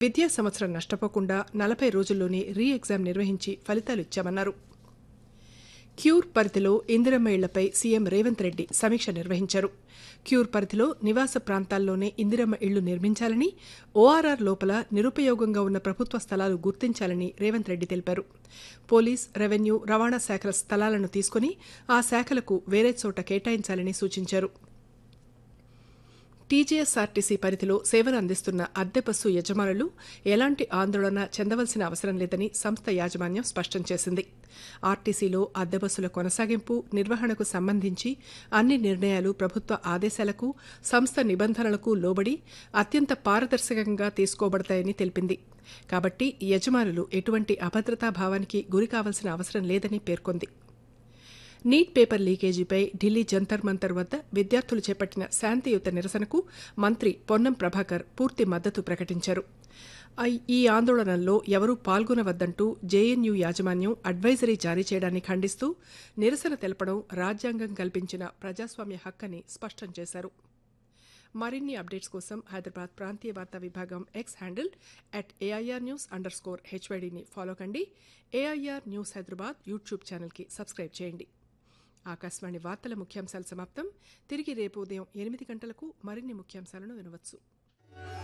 విద్యా సంవత్సరం నష్టపోకుండా నలభై రోజుల్లోనే రీ ఎగ్జామ్ నిర్వహించి ఫలితాలు ఇచ్చామన్నారు క్యూర్ పరిధిలో ఇందిరమ్మ ఇళ్లపై సీఎం రేవంత్ రెడ్డి సమీక్ష నిర్వహించారు క్యూర్ పరిధిలో నివాస ప్రాంతాల్లోనే ఇందిరమ్మ ఇళ్లు నిర్మించాలని ఓఆర్ఆర్ లోపల నిరుపయోగంగా ఉన్న ప్రభుత్వ స్థలాలు గుర్తించాలని రేవంత్ రెడ్డి తెలిపారు పోలీస్ రెవెన్యూ రవాణా శాఖల స్థలాలను తీసుకుని ఆ శాఖలకు వేరే చోట కేటాయించాలని సూచించారు టీజీఎస్ఆర్టీసీ పరిధిలో సేవలు అందిస్తున్న అద్దె బస్సు యజమానులు ఎలాంటి ఆందోళన చెందవలసిన అవసరం లేదని సంస్థ యాజమాన్యం స్పష్టం చేసింది ఆర్టీసీలో అద్దె బస్సుల కొనసాగింపు నిర్వహణకు సంబంధించి అన్ని నిర్ణయాలు ప్రభుత్వ ఆదేశాలకు సంస్థ నిబంధనలకు లోబడి అత్యంత పారదర్శకంగా తీసుకోబడతాయని తెలిపింది కాబట్టి యజమానులు ఎటువంటి అభద్రతా భావానికి గురి కావాల్సిన అవసరం లేదని పేర్కొంది నీట్ పేపర్ లీకేజీపై ఢిల్లీ జంతర్ మంతర్ వద్ద విద్యార్థులు చేపట్టిన శాంతియుత నిరసనకు మంత్రి పొన్నం ప్రభాకర్ పూర్తి మద్దతు ప్రకటించారు ఈ ఆందోళనల్లో ఎవరూ పాల్గొనవద్దంటూ జేఎన్యూ యాజమాన్యం అడ్వైజరీ జారీ చేయడాన్ని ఖండిస్తూ నిరసన తెలపడం రాజ్యాంగం కల్పించిన ప్రజాస్వామ్య హక్కని స్పష్టం చేశారు మరిన్ని అప్డేట్స్ కోసం హైదరాబాద్ ప్రాంతీయ వార్తా విభాగం X handle at AIR news underscore హెచ్వైడీని ఫాలో కండి ఏఐఆర్ న్యూస్ హైదరాబాద్ యూట్యూబ్ ఛానల్కి సబ్స్క్రైబ్ చేయండి ఆకాశవాణి వార్తల ముఖ్యాంశాలు సమాప్తం తిరిగి రేపు ఉదయం ఎనిమిది గంటలకు మరిన్ని ముఖ్యాంశాలను వినవచ్చు